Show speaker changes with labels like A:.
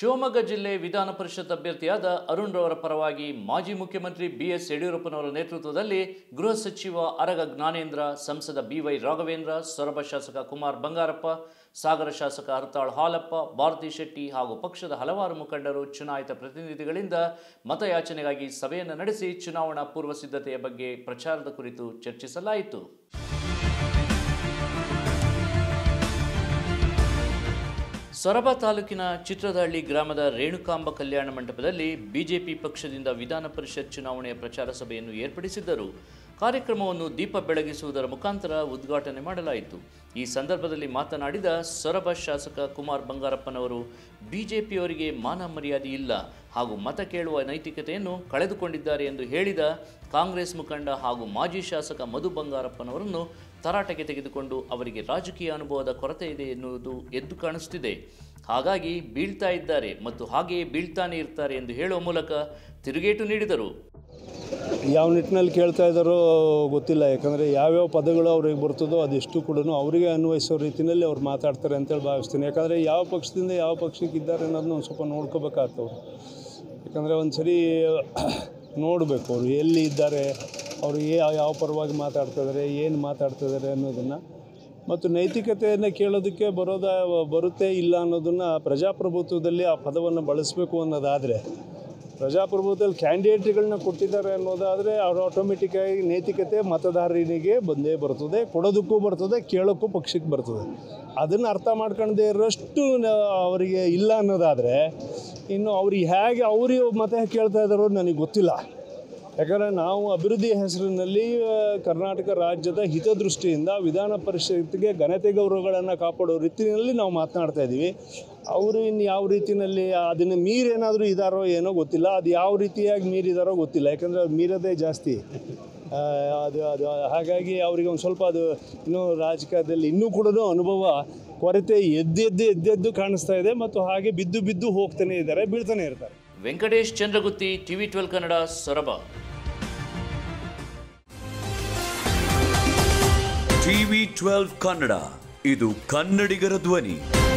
A: ಶಿವಮೊಗ್ಗ ಜಿಲ್ಲೆ ವಿಧಾನ ಪರಿಷತ್ ಅಭ್ಯರ್ಥಿಯಾದ ಅರುಣ್ ರವರ ಪರವಾಗಿ ಮಾಜಿ ಮುಖ್ಯಮಂತ್ರಿ ಬಿಎಸ್ ಯಡಿಯೂರಪ್ಪನವರ ನೇತೃತ್ವದಲ್ಲಿ ಗೃಹ ಸಚಿವ ಅರಗ ಜ್ಞಾನೇಂದ್ರ ಸಂಸದ ಬಿವೈ ರಾಘವೇಂದ್ರ ಸೊರಬ ಶಾಸಕ ಕುಮಾರ್ ಬಂಗಾರಪ್ಪ ಸಾಗರ ಶಾಸಕ ಹರ್ತಾಳ್ ಹಾಲಪ್ಪ ಭಾರತಿ ಶೆಟ್ಟಿ ಹಾಗೂ ಪಕ್ಷದ ಹಲವಾರು ಮುಖಂಡರು ಚುನಾಯಿತ ಪ್ರತಿನಿಧಿಗಳಿಂದ ಮತಯಾಚನೆಗಾಗಿ ಸಭೆಯನ್ನು ನಡೆಸಿ ಚುನಾವಣಾ ಪೂರ್ವ ಸಿದ್ಧತೆಯ ಬಗ್ಗೆ ಪ್ರಚಾರದ ಕುರಿತು ಚರ್ಚಿಸಲಾಯಿತು ಸೊರಬ ತಾಲೂಕಿನ ಚಿತ್ರದಹಳ್ಳಿ ಗ್ರಾಮದ ರೇಣುಕಾಂಬ ಕಲ್ಯಾಣ ಮಂಟಪದಲ್ಲಿ ಬಿಜೆಪಿ ಪಕ್ಷದಿಂದ ವಿಧಾನ ಪರಿಷತ್ ಚುನಾವಣೆಯ ಪ್ರಚಾರ ಸಭೆಯನ್ನು ಏರ್ಪಡಿಸಿದ್ದರು ಕಾರ್ಯಕ್ರಮವನ್ನು ದೀಪ ಬೆಳಗಿಸುವುದರ ಮುಖಾಂತರ ಉದ್ಘಾಟನೆ ಮಾಡಲಾಯಿತು ಈ ಸಂದರ್ಭದಲ್ಲಿ ಮಾತನಾಡಿದ ಸೊರಬ ಶಾಸಕ ಕುಮಾರ್ ಬಂಗಾರಪ್ಪನವರು ಬಿಜೆಪಿಯವರಿಗೆ ಮಾನ ಮರ್ಯಾದೆ ಇಲ್ಲ ಹಾಗೂ ಮತ ಕೇಳುವ ನೈತಿಕತೆಯನ್ನು ಕಳೆದುಕೊಂಡಿದ್ದಾರೆ ಎಂದು ಹೇಳಿದ ಕಾಂಗ್ರೆಸ್ ಮುಖಂಡ ಹಾಗೂ ಮಾಜಿ ಶಾಸಕ ಮಧು ಬಂಗಾರಪ್ಪನವರನ್ನು ತರಾಟೆಗೆ ತೆಗೆದುಕೊಂಡು ಅವರಿಗೆ ರಾಜಕೀಯ ಅನುಭವದ ಕೊರತೆ ಇದೆ ಎನ್ನುವುದು ಎದ್ದು ಕಾಣಿಸುತ್ತಿದೆ ಹಾಗಾಗಿ ಬೀಳ್ತಾ ಇದ್ದಾರೆ ಮತ್ತು ಹಾಗೆಯೇ ಬೀಳ್ತಾನೆ ಇರ್ತಾರೆ ಎಂದು ಹೇಳುವ ಮೂಲಕ ತಿರುಗೇಟು ನೀಡಿದರು
B: ಯಾವ ನಿಟ್ಟಿನಲ್ಲಿ ಕೇಳ್ತಾ ಇದ್ದಾರೋ ಗೊತ್ತಿಲ್ಲ ಯಾಕಂದರೆ ಯಾವ್ಯಾವ ಪದಗಳು ಅವ್ರಿಗೆ ಬರ್ತದೋ ಅದೆಷ್ಟು ಕೂಡ ಅವರಿಗೆ ಅನ್ವಯಿಸೋ ರೀತಿಯಲ್ಲಿ ಅವ್ರು ಮಾತಾಡ್ತಾರೆ ಅಂತೇಳಿ ಭಾವಿಸ್ತೀನಿ ಯಾಕಂದರೆ ಯಾವ ಪಕ್ಷದಿಂದ ಯಾವ ಪಕ್ಷಕ್ಕೆ ಇದ್ದಾರೆ ಅನ್ನೋದನ್ನ ಒಂದು ಸ್ವಲ್ಪ ನೋಡ್ಕೋಬೇಕಾಗ್ತವ್ರು ಯಾಕಂದರೆ ಒಂದು ಸರಿ ನೋಡಬೇಕು ಅವರು ಎಲ್ಲಿ ಇದ್ದಾರೆ ಅವರು ಯಾವ ಯಾವ ಪರವಾಗಿ ಮಾತಾಡ್ತಾ ಇದ್ದಾರೆ ಏನು ಮಾತಾಡ್ತಾ ಇದ್ದಾರೆ ಅನ್ನೋದನ್ನು ಮತ್ತು ನೈತಿಕತೆಯನ್ನು ಕೇಳೋದಕ್ಕೆ ಬರೋದ ಬರುತ್ತೆ ಇಲ್ಲ ಅನ್ನೋದನ್ನು ಪ್ರಜಾಪ್ರಭುತ್ವದಲ್ಲಿ ಆ ಪದವನ್ನು ಬಳಸಬೇಕು ಅನ್ನೋದಾದರೆ ಪ್ರಜಾಪ್ರಭುತ್ವದಲ್ಲಿ ಕ್ಯಾಂಡಿಡೇಟ್ಗಳನ್ನ ಕೊಟ್ಟಿದ್ದಾರೆ ಅನ್ನೋದಾದರೆ ಅವ್ರು ಆಟೋಮೆಟಿಕ್ಕಾಗಿ ನೈತಿಕತೆ ಮತದಾರನಿಗೆ ಬಂದೇ ಬರ್ತದೆ ಕೊಡೋದಕ್ಕೂ ಬರ್ತದೆ ಕೇಳೋಕ್ಕೂ ಪಕ್ಷಕ್ಕೆ ಬರ್ತದೆ ಅದನ್ನು ಅರ್ಥ ಮಾಡ್ಕೊಳ್ಳದೆ ಇರೋಷ್ಟು ನ- ಅವರಿಗೆ ಇಲ್ಲ ಅನ್ನೋದಾದರೆ ಇನ್ನು ಅವ್ರಿಗೆ ಹೇಗೆ ಅವ್ರಿಗೆ ಮತ ಕೇಳ್ತಾ ಇದ್ದಾರೋ ನನಗೆ ಗೊತ್ತಿಲ್ಲ ಯಾಕಂದರೆ ನಾವು ಅಭಿವೃದ್ಧಿ ಹೆಸರಿನಲ್ಲಿ ಆ, ಕರ್ನಾಟಕ ರಾಜ್ಯದ ಹಿತದೃಷ್ಟಿಯಿಂದ ವಿಧಾನ ಪರಿಷತ್ಗೆ ಘನತೆ ಗೌರವಗಳನ್ನು ಕಾಪಾಡೋ ರೀತಿಯಲ್ಲಿ ನಾವು ಮಾತನಾಡ್ತಾ ಇದ್ದೀವಿ ಅವರು ಇನ್ನು ಯಾವ ರೀತಿಯಲ್ಲಿ ಅದನ್ನು ಮೀರೇನಾದರೂ ಇದ್ದಾರೋ ಏನೋ ಗೊತ್ತಿಲ್ಲ ಅದು ಯಾವ ರೀತಿಯಾಗಿ ಮೀರಿದಾರೋ ಗೊತ್ತಿಲ್ಲ ಯಾಕಂದರೆ ಅದು ಮೀರೋದೇ ಜಾಸ್ತಿ ಆ, ಅದು ಅದು ಹಾಗಾಗಿ ಅವರಿಗೆ ಒಂದು ಸ್ವಲ್ಪ ಅದು ಇನ್ನೂ ರಾಜಕೀಯದಲ್ಲಿ ಇನ್ನೂ ಕೂಡ ಅನುಭವ ಕೊರತೆ ಎದ್ದೆದ್ದು ಎದ್ದೆದ್ದು ಕಾಣಿಸ್ತಾ ಇದೆ ಮತ್ತು ಹಾಗೆ ಬಿದ್ದು ಬಿದ್ದು ಹೋಗ್ತಾನೆ ಇದ್ದಾರೆ ಬೀಳ್ತಾನೆ ಇರ್ತಾರೆ
A: Venkatesh Chandragutti TV twelve Kannada Soraba
C: TV twelve Kannada ಇದು ಕನ್ನಡಿಗರ ಧ್ವನಿ